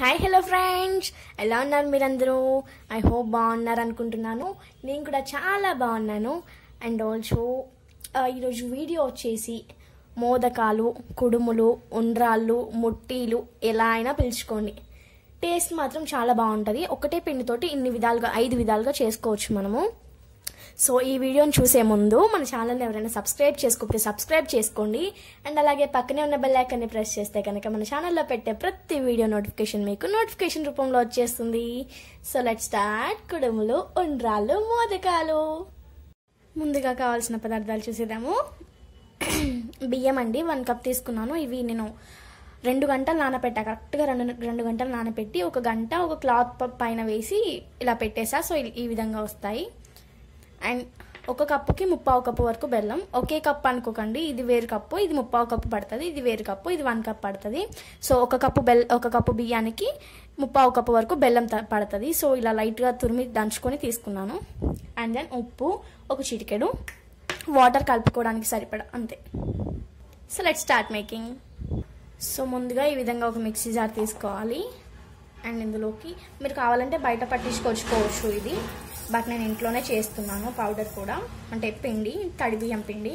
Hi hello friends ఎలా ఉన్నారు మీరందరూ ఐ హోప్ బాగున్నారు అనుకుంటున్నాను నేను కూడా చాలా బాగున్నాను అండ్ ఆల్సో ఈరోజు వీడియో వచ్చేసి మోదకాలు కుడుములు ఉండ్రాళ్ళు ముట్టీలు ఎలా అయినా పిలుచుకోండి టేస్ట్ మాత్రం చాలా బాగుంటుంది ఒకటే పిండితోటి ఇన్ని విధాలుగా ఐదు విధాలుగా చేసుకోవచ్చు మనము సో ఈ వీడియోని చూసే ముందు మన ఛానల్ని ఎవరైనా సబ్స్క్రైబ్ చేసుకోకపోతే సబ్స్క్రైబ్ చేసుకోండి అండ్ అలాగే పక్కనే ఉన్న బెల్ ఐకాన్ని ప్రెస్ చేస్తే కనుక మన ఛానల్లో పెట్టే ప్రతి వీడియో నోటిఫికేషన్ మీకు నోటిఫికేషన్ రూపంలో వచ్చేస్తుంది సో లెట్ స్టార్ట్ కుడుములు ఉండ్రాళ్ళు మోదకాలు ముందుగా కావాల్సిన పదార్థాలు చూసేద్దాము బియ్యం అండి వన్ కప్ తీసుకున్నాను ఇవి నేను రెండు గంటలు నానబెట్టా కరెక్ట్గా రెండు రెండు గంటలు నానబెట్టి ఒక గంట ఒక క్లాత్ పైన వేసి ఇలా పెట్టేసా సో ఈ విధంగా వస్తాయి అండ్ ఒక కప్పుకి ముప్పావు కప్పు వరకు బెల్లం ఒకే కప్పు అనుకోకండి ఇది వేరు కప్పు ఇది ముప్పావు కప్పు పడుతుంది ఇది వేరు కప్పు ఇది వన్ కప్ పడుతుంది సో ఒక కప్పు బెల్ ఒక కప్పు బియ్యానికి ముప్పావు కప్పు వరకు బెల్లం పడుతుంది సో ఇలా లైట్గా తురిమి దంచుకొని తీసుకున్నాను అండ్ దెన్ ఉప్పు ఒక చిటికెడు వాటర్ కలుపుకోవడానికి సరిపడా అంతే so let start making so ముందుగా ఈ విధంగా ఒక మిక్సీ జార్ తీసుకోవాలి అండ్ ఇందులోకి మీరు కావాలంటే బయట పట్టించుకొచ్చుకోవచ్చు ఇది బట్ నేను ఇంట్లోనే చేస్తున్నాను పౌడర్ కూడా అంటే పిండి తడి బియ్యం పిండి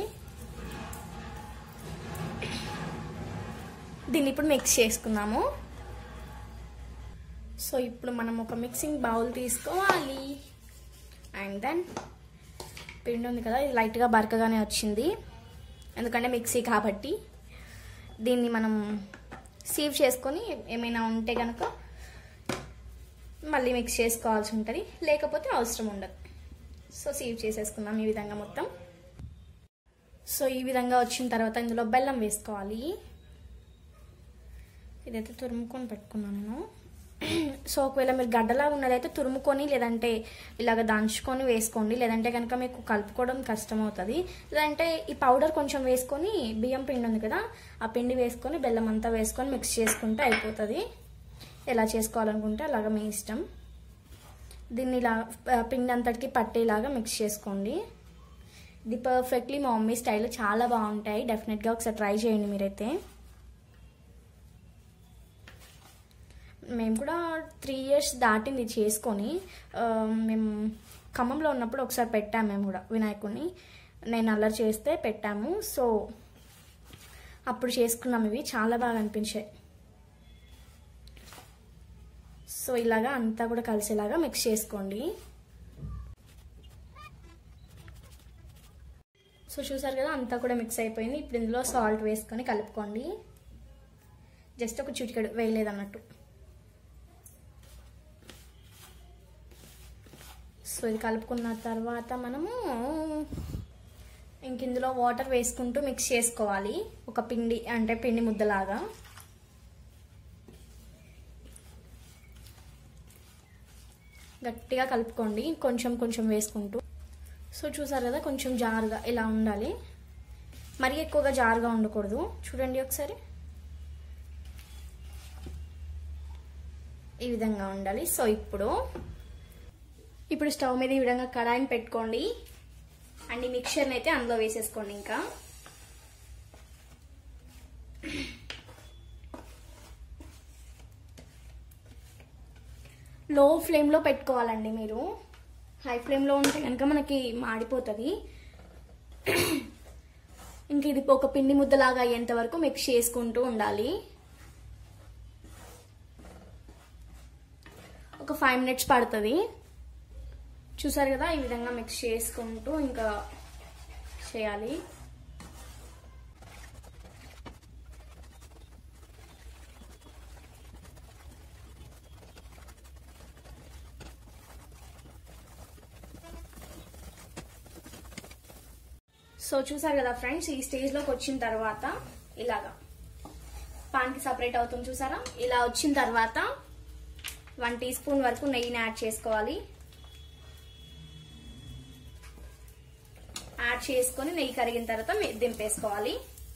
దీన్ని ఇప్పుడు మిక్స్ చేసుకున్నాము సో ఇప్పుడు మనం ఒక మిక్సింగ్ బౌల్ తీసుకోవాలి అండ్ దెన్ పిండి ఉంది కదా ఇది లైట్గా బరకగానే వచ్చింది ఎందుకంటే మిక్సీ కాబట్టి దీన్ని మనం సీవ్ చేసుకొని ఏమైనా ఉంటే కనుక మళ్ళీ మిక్స్ చేసుకోవాల్సి ఉంటుంది లేకపోతే అవసరం ఉండదు సో సీవ్ చేసేసుకుందాం ఈ విధంగా మొత్తం సో ఈ విధంగా వచ్చిన తర్వాత ఇందులో బెల్లం వేసుకోవాలి ఇదైతే తురుముకొని పెట్టుకున్నాను నేను సో ఒకవేళ మీరు గడ్డలాగా ఉన్నదైతే తురుముకొని లేదంటే ఇలాగ దంచుకొని వేసుకోండి లేదంటే కనుక మీకు కలుపుకోవడం కష్టం అవుతుంది లేదంటే ఈ పౌడర్ కొంచెం వేసుకొని బియ్యం పిండి ఉంది కదా ఆ పిండి వేసుకొని బెల్లం అంతా వేసుకొని మిక్స్ చేసుకుంటే అయిపోతుంది ఎలా చేసుకోవాలనుకుంటే అలాగా మీ ఇష్టం దీన్ని ఇలా పిండి అంతటికి పట్టేలాగా మిక్స్ చేసుకోండి ఇది పర్ఫెక్ట్లీ మా మమ్మీ స్టైల్ చాలా బాగుంటాయి డెఫినెట్గా ఒకసారి ట్రై చేయండి మీరైతే మేము కూడా త్రీ ఇయర్స్ దాటింది చేసుకొని మేము ఖమ్మంలో ఉన్నప్పుడు ఒకసారి పెట్టాము మేము కూడా వినాయకుడిని నేను అల్లరి చేస్తే పెట్టాము సో అప్పుడు చేసుకున్నాం ఇవి చాలా బాగా అనిపించాయి సో ఇలాగా అంతా కూడా కలిసేలాగా మిక్స్ చేసుకోండి సో చూసారు కదా అంతా కూడా మిక్స్ అయిపోయింది ఇప్పుడు ఇందులో సాల్ట్ వేసుకొని కలుపుకోండి జస్ట్ ఒక చిటికెడు వేయలేదు అన్నట్టు సో ఇది కలుపుకున్న తర్వాత మనము ఇంక ఇందులో వాటర్ వేసుకుంటూ మిక్స్ చేసుకోవాలి ఒక పిండి అంటే పిండి ముద్దలాగా గట్టిగా కలుపుకోండి కొంచెం కొంచెం వేసుకుంటూ సో చూసారు కదా కొంచెం జారుగా ఇలా ఉండాలి మరీ ఎక్కువగా జారుగా ఉండకూడదు చూడండి ఒకసారి ఈ విధంగా ఉండాలి సో ఇప్పుడు ఇప్పుడు స్టవ్ మీద ఈ విధంగా కడాయిని పెట్టుకోండి అండ్ ఈ మిక్చర్ని అయితే అందులో వేసేసుకోండి ఇంకా లో ఫ్లేమ్లో పెట్టుకోవాలండి మీరు హై ఫ్లేమ్లో ఉంటే కనుక మనకి మాడిపోతుంది ఇంక ఇది ఒక పిండి ముద్దలాగా అయ్యేంత వరకు మిక్స్ చేసుకుంటూ ఉండాలి ఒక ఫైవ్ మినిట్స్ పడుతుంది చూసారు కదా ఈ విధంగా మిక్స్ చేసుకుంటూ ఇంకా చేయాలి సో చూసారు కదా ఫ్రెండ్స్ ఈ స్టేజ్లోకి వచ్చిన తర్వాత ఇలాగా పాన్కి సపరేట్ అవుతుంది చూసారా ఇలా వచ్చిన తర్వాత వన్ టీ స్పూన్ వరకు నెయ్యిని యాడ్ చేసుకోవాలి యాడ్ చేసుకొని నెయ్యి కరిగిన తర్వాత దింపేసుకోవాలి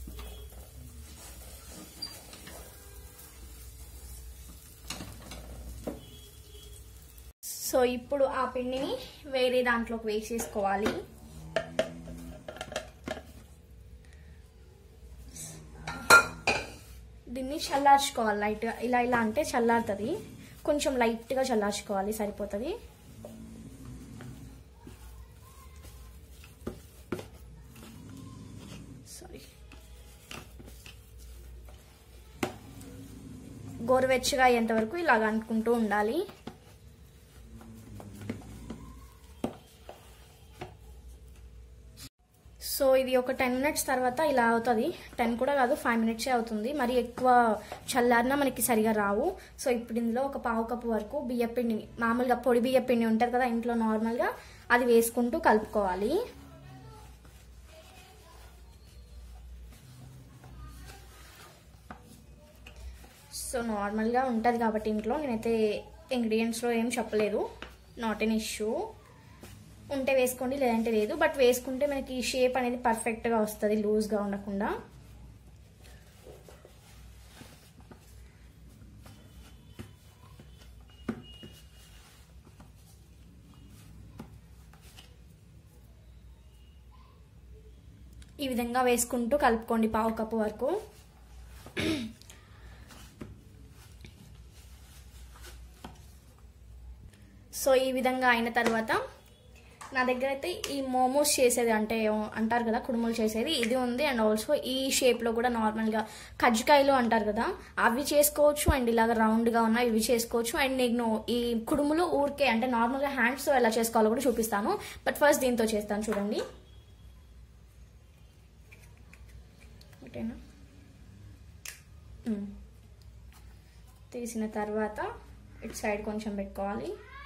సో ఇప్పుడు ఆ పిండిని వేరే దాంట్లోకి వేసేసుకోవాలి దీన్ని చల్లార్చుకోవాలి లైట్గా ఇలా ఇలా అంటే చల్లారుతుంది కొంచెం లైట్గా చల్లార్చుకోవాలి సరిపోతుంది సారీ గోరువెచ్చగా అయ్యేంత వరకు ఇలాగ అనుకుంటూ ఉండాలి సో ఇది ఒక టెన్ మినిట్స్ తర్వాత ఇలా అవుతుంది టెన్ కూడా కాదు ఫైవ్ మినిట్సే అవుతుంది మరి ఎక్కువ చల్లారినా మనకి సరిగా రావు సో ఇప్పుడు ఇందులో ఒక పావు కప్పు వరకు బియ్య పిండిని మామూలుగా పొడి బియ్య పిండి ఉంటుంది కదా ఇంట్లో నార్మల్గా అది వేసుకుంటూ కలుపుకోవాలి సో నార్మల్గా ఉంటుంది కాబట్టి ఇంట్లో నేనైతే ఇంగ్రీడియంట్స్లో ఏం చెప్పలేదు నాట్ ఎన్ ఇష్యూ ఉంటే వేసుకోండి లేదంటే లేదు బట్ వేసుకుంటే మనకి షేప్ అనేది పర్ఫెక్ట్గా వస్తుంది లూజ్గా ఉండకుండా ఈ విధంగా వేసుకుంటూ కలుపుకోండి పావు కప్పు వరకు సో ఈ విధంగా అయిన తర్వాత నా దగ్గర అయితే ఈ మోమోస్ చేసేది అంటే అంటారు కదా కుడుములు చేసేది ఇది ఉంది అండ్ ఆల్సో ఈ షేప్లో కూడా నార్మల్గా కజ్జికాయలు అంటారు కదా అవి చేసుకోవచ్చు అండ్ ఇలాగ రౌండ్గా ఉన్న ఇవి చేసుకోవచ్చు అండ్ నేను ఈ కుడుములు ఊరికే అంటే నార్మల్గా హ్యాండ్స్తో ఎలా చేసుకోవాలో కూడా చూపిస్తాను బట్ ఫస్ట్ దీంతో చేస్తాను చూడండి ఓకేనా ఉమ్. తీసిన తర్వాత ఇటు సైడ్ కొంచెం పెట్టుకోవాలి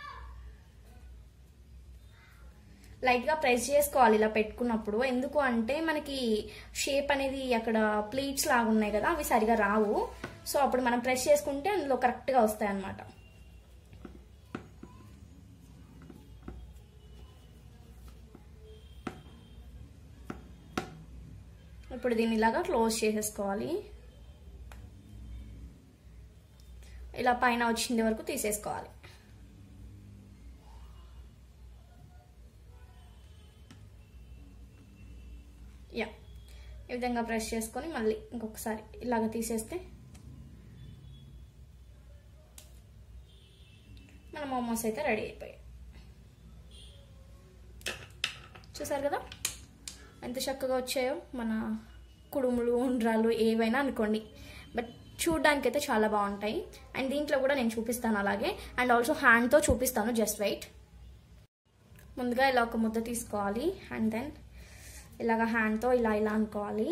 లైట్గా ప్రెస్ చేసుకోవాలి ఇలా పెట్టుకున్నప్పుడు ఎందుకు అంటే మనకి షేప్ అనేది అక్కడ ప్లీట్స్ లాగా ఉన్నాయి కదా అవి సరిగా రావు సో అప్పుడు మనం ప్రెస్ చేసుకుంటే అందులో కరెక్ట్గా వస్తాయి అన్నమాట ఇప్పుడు దీన్ని ఇలాగా క్లోజ్ చేసేసుకోవాలి ఇలా పైన వచ్చింది వరకు తీసేసుకోవాలి యా ఈ విధంగా బ్రష్ చేసుకొని మళ్ళీ ఇంకొకసారి ఇలాగ తీసేస్తే మన మోమోస్ అయితే రెడీ అయిపోయాయి చూసారు కదా ఎంత చక్కగా వచ్చాయో మన కుడుములు ఉండ్రాలు ఏవైనా అనుకోండి బట్ చూడడానికి అయితే చాలా బాగుంటాయి అండ్ దీంట్లో కూడా నేను చూపిస్తాను అలాగే అండ్ ఆల్సో హ్యాండ్తో చూపిస్తాను జస్ట్ వెయిట్ ముందుగా ఇలా ఒక ముద్ద తీసుకోవాలి అండ్ దెన్ ఇలాగ హ్యాండ్తో ఇలా ఇలా అనుకోవాలి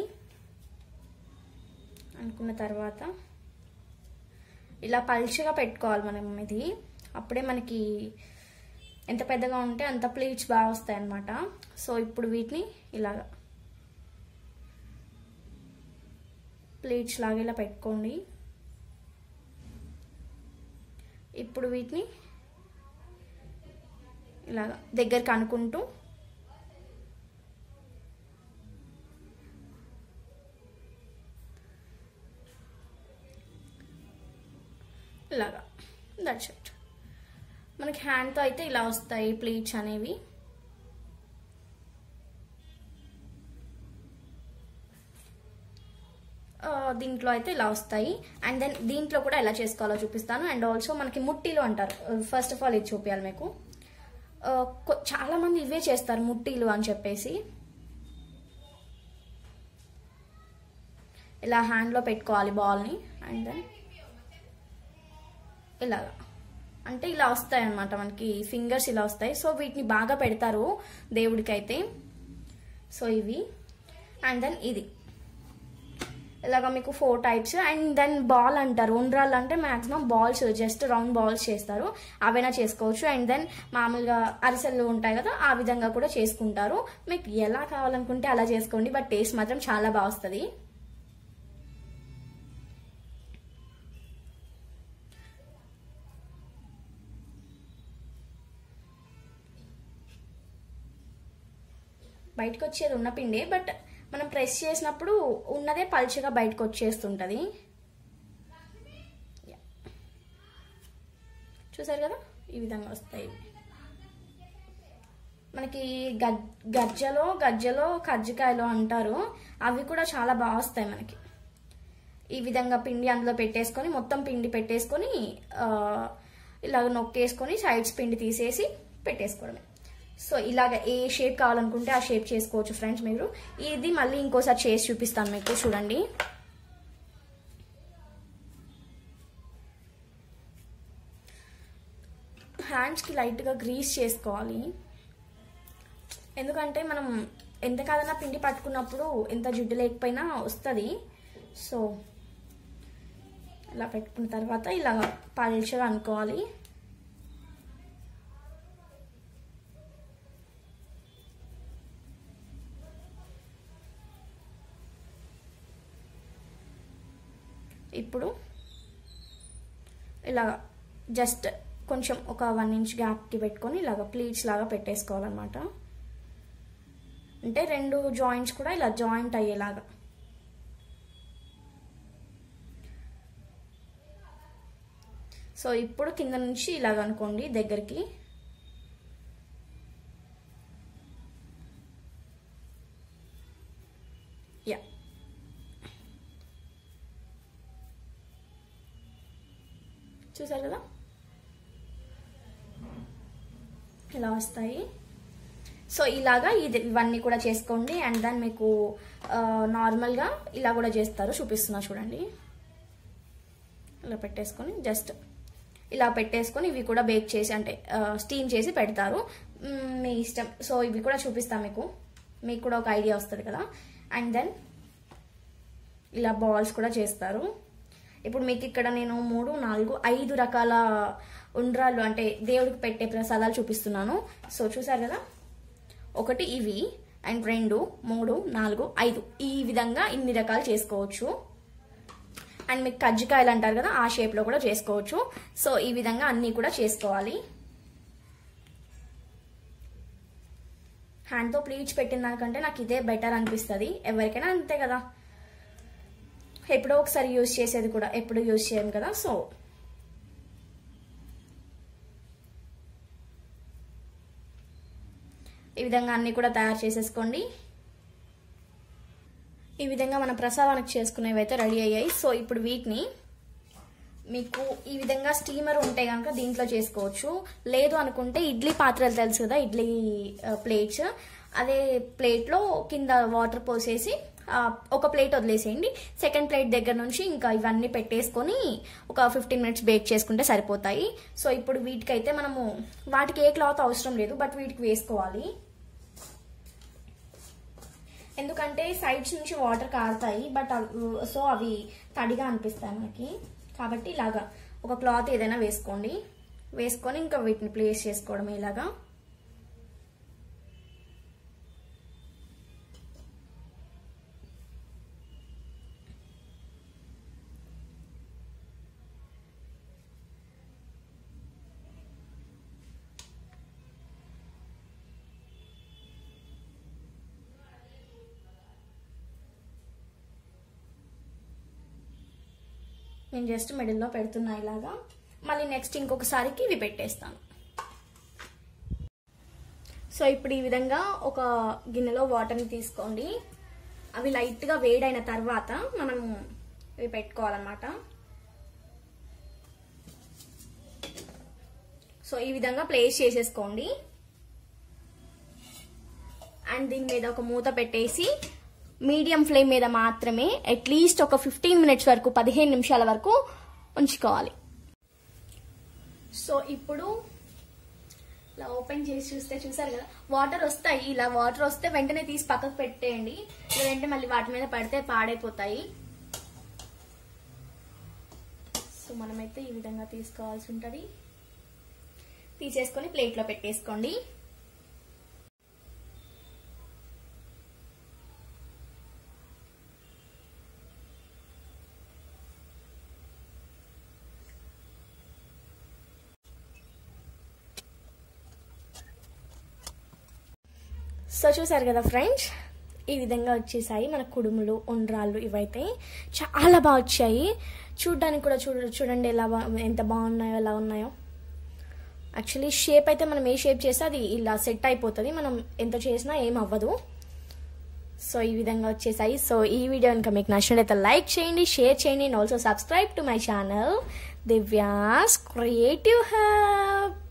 అనుకున్న తర్వాత ఇలా పల్చగా పెట్టుకోవాలి మనం ఇది అప్పుడే మనకి ఎంత పెద్దగా ఉంటే అంత ప్లీట్స్ బాగా వస్తాయి అన్నమాట సో ఇప్పుడు వీటిని ఇలాగ ప్లేట్స్ లాగా ఇలా పెట్టుకోండి ఇప్పుడు వీటిని ఇలాగ దగ్గరికి అనుకుంటూ ఇలాగా దట్స్ ఇట్ మనకి హ్యాండ్తో అయితే ఇలా వస్తాయి ప్లేట్స్ అనేవి దీంట్లో అయితే ఇలా వస్తాయి అండ్ దెన్ దీంట్లో కూడా ఎలా చేసుకోవాలో చూపిస్తాను అండ్ ఆల్సో మనకి ముట్టీలు అంటారు ఫస్ట్ ఆఫ్ ఆల్ ఇది చూపించాలి మీకు చాలా మంది ఇవే చేస్తారు ముట్టీలు అని చెప్పేసి ఇలా హ్యాండ్లో పెట్టుకోవాలి బాల్ని అండ్ దెన్ ఇలాగా అంటే ఇలా వస్తాయి అనమాట మనకి ఫింగర్స్ ఇలా వస్తాయి సో వీటిని బాగా పెడతారు దేవుడికైతే సో ఇవి అండ్ దెన్ ఇది ఇలాగ మీకు four types and then ball అంటారు ఉండ్రాళ్ళు అంటే maximum balls just round balls చేస్తారు అవైనా చేసుకోవచ్చు అండ్ దెన్ మామూలుగా అరిసెలు ఉంటాయి కదా ఆ విధంగా కూడా చేసుకుంటారు మీకు ఎలా కావాలనుకుంటే అలా చేసుకోండి బట్ టేస్ట్ మాత్రం చాలా బాగా వస్తుంది బయటకు వచ్చేది ఉన్న పిండే బట్ మనం ప్రెస్ చేసినప్పుడు ఉన్నదే పల్చగా బయటకు వచ్చేస్తుంటుంది చూసారు కదా ఈ విధంగా వస్తాయి మనకి గజ్జలో గజ్జలో కజ్జికాయలు అంటారు అవి కూడా చాలా బాగా వస్తాయి మనకి ఈ విధంగా పిండి అందులో పెట్టేసుకొని మొత్తం పిండి పెట్టేసుకొని ఆ, ఇలాగ నొక్కేసుకొని సైడ్స్ పిండి తీసేసి పెట్టేసుకోవడమే సో ఇలాగ ఏ షేప్ కావాలనుకుంటే ఆ షేప్ చేసుకోవచ్చు ఫ్రెండ్స్ మీరు ఇది మళ్ళీ ఇంకోసారి చేసి చూపిస్తాను మీకు చూడండి హ్యాండ్స్కి లైట్గా గ్రీస్ చేసుకోవాలి ఎందుకంటే మనం ఎంత కాదన్నా పిండి పట్టుకున్నప్పుడు ఎంత జిడ్డు లేకపోయినా వస్తుంది సో ఇలా పెట్టుకున్న తర్వాత ఇలా పల్చగా అనుకోవాలి ఇప్పుడు ఇలా జస్ట్ కొంచెం ఒక వన్ ఇంచ్ గ్యాప్కి పెట్టుకొని ఇలాగ ప్లీట్స్ లాగా పెట్టేసుకోవాలన్నమాట అంటే రెండు జాయింట్స్ కూడా ఇలా జాయింట్ అయ్యేలాగా సో ఇప్పుడు కింద నుంచి ఇలాగ అనుకోండి దగ్గరికి యా చూసారు కదా ఇలా వస్తాయి సో ఇలాగా ఇది ఇవన్నీ కూడా చేసుకోండి అండ్ దెన్ మీకు ఆ, నార్మల్గా ఇలా కూడా చేస్తారు చూపిస్తున్నా చూడండి ఇలా పెట్టేసుకొని జస్ట్ ఇలా పెట్టేసుకొని ఇవి కూడా బేక్ చేసి అంటే స్టీమ్ చేసి పెడతారు మ్, మీ ఇష్టం సో ఇవి కూడా చూపిస్తాను మీకు మీకు కూడా ఒక ఐడియా వస్తుంది కదా అండ్ దెన్ ఇలా బాల్స్ కూడా చేస్తారు ఇప్పుడు మీకు ఇక్కడ నేను మూడు నాలుగు ఐదు రకాల ఉండ్రాళ్ళు అంటే దేవుడికి పెట్టే ప్రసాదాలు చూపిస్తున్నాను సో చూసారు కదా ఒకటి ఇవి అండ్ రెండు మూడు నాలుగు ఐదు ఈ విధంగా ఇన్ని రకాలు చేసుకోవచ్చు అండ్ మీకు కజ్జికాయలు అంటారు కదా ఆ షేప్లో కూడా చేసుకోవచ్చు సో ఈ విధంగా అన్నీ కూడా చేసుకోవాలి హ్యాండ్తో ప్లీచ్ పెట్టిన దానికంటే నాకు ఇదే బెటర్ అనిపిస్తుంది ఎవరికైనా అంతే కదా ఎప్పుడో ఒకసారి యూజ్ చేసేది కూడా ఎప్పుడు యూజ్ చేయం కదా సో ఈ విధంగా అన్ని కూడా తయారు చేసేసుకోండి ఈ విధంగా మన ప్రసాదానికి చేసుకునేవి అయితే రెడీ అయ్యాయి సో ఇప్పుడు వీటిని మీకు ఈ విధంగా స్టీమర్ ఉంటే కనుక దీంట్లో చేసుకోవచ్చు లేదు అనుకుంటే ఇడ్లీ పాత్రలు తెలుసు కదా ఇడ్లీ ప్లేట్స్ అదే ప్లేట్లో కింద వాటర్ పోసేసి ఆ, ఒక ప్లేట్ వదిలేసేయండి సెకండ్ ప్లేట్ దగ్గర నుంచి ఇంకా ఇవన్నీ పెట్టేసుకొని ఒక ఫిఫ్టీన్ మినిట్స్ బేక్ చేసుకుంటే సరిపోతాయి సో ఇప్పుడు వీటికైతే మనము వాటికి ఏ క్లాత్ అవసరం లేదు బట్ వీటికి వేసుకోవాలి ఎందుకంటే సైడ్స్ నుంచి వాటర్ కారుతాయి బట్ అవ్- సో అవి తడిగా అనిపిస్తాయి మనకి కాబట్టి ఇలాగా ఒక క్లాత్ ఏదైనా వేసుకోండి వేసుకొని ఇంకా వీటిని ప్లేస్ చేసుకోవడం ఇలాగా నేను జస్ట్ మిడిల్లో పెడుతున్నా ఇలాగా మళ్ళీ నెక్స్ట్ ఇంకొకసారికి ఇవి పెట్టేస్తాను సో ఇప్పుడు ఈ విధంగా ఒక గిన్నెలో వాటర్ని తీసుకోండి అవి లైట్గా వేడైన తర్వాత మనం ఇవి పెట్టుకోవాలన్నమాట సో ఈ విధంగా ప్లేస్ చేసేసుకోండి అండ్ దీని మీద ఒక మూత పెట్టేసి మీడియం ఫ్లేమ్ మీద మాత్రమే అట్లీస్ట్ ఒక ఫిఫ్టీన్ మినిట్స్ వరకు పదిహేను నిమిషాల వరకు ఉంచుకోవాలి సో ఇప్పుడు ఇలా ఓపెన్ చేసి చూస్తే చూసారు కదా వాటర్ వస్తాయి ఇలా వాటర్ వస్తే వెంటనే తీసి పక్కకు పెట్టేయండి లేదంటే మళ్ళీ వాటి మీద పడితే పాడైపోతాయి సో మనమైతే ఈ విధంగా తీసుకోవాల్సి ఉంటుంది తీసేసుకొని ప్లేట్లో పెట్టేసుకోండి సో చూసారు కదా ఫ్రెండ్స్ ఈ విధంగా వచ్చేసాయి మన కుడుములు ఉండ్రాళ్ళు ఇవైతే చాలా బాగా వచ్చాయి చూడ్డానికి కూడా చూడ చూడండి ఎలా బా ఎంత బాగున్నాయో ఎలా ఉన్నాయో యాక్చువల్లీ షేప్ అయితే మనం ఏ షేప్ చేస్తే అది ఇలా సెట్ అయిపోతుంది మనం ఎంత చేసినా ఏం అవ్వదు సో ఈ విధంగా వచ్చేసాయి సో ఈ వీడియో కనుక మీకు నచ్చినట్లయితే లైక్ చేయండి షేర్ చేయండి and also subscribe to my channel Divya's creative hub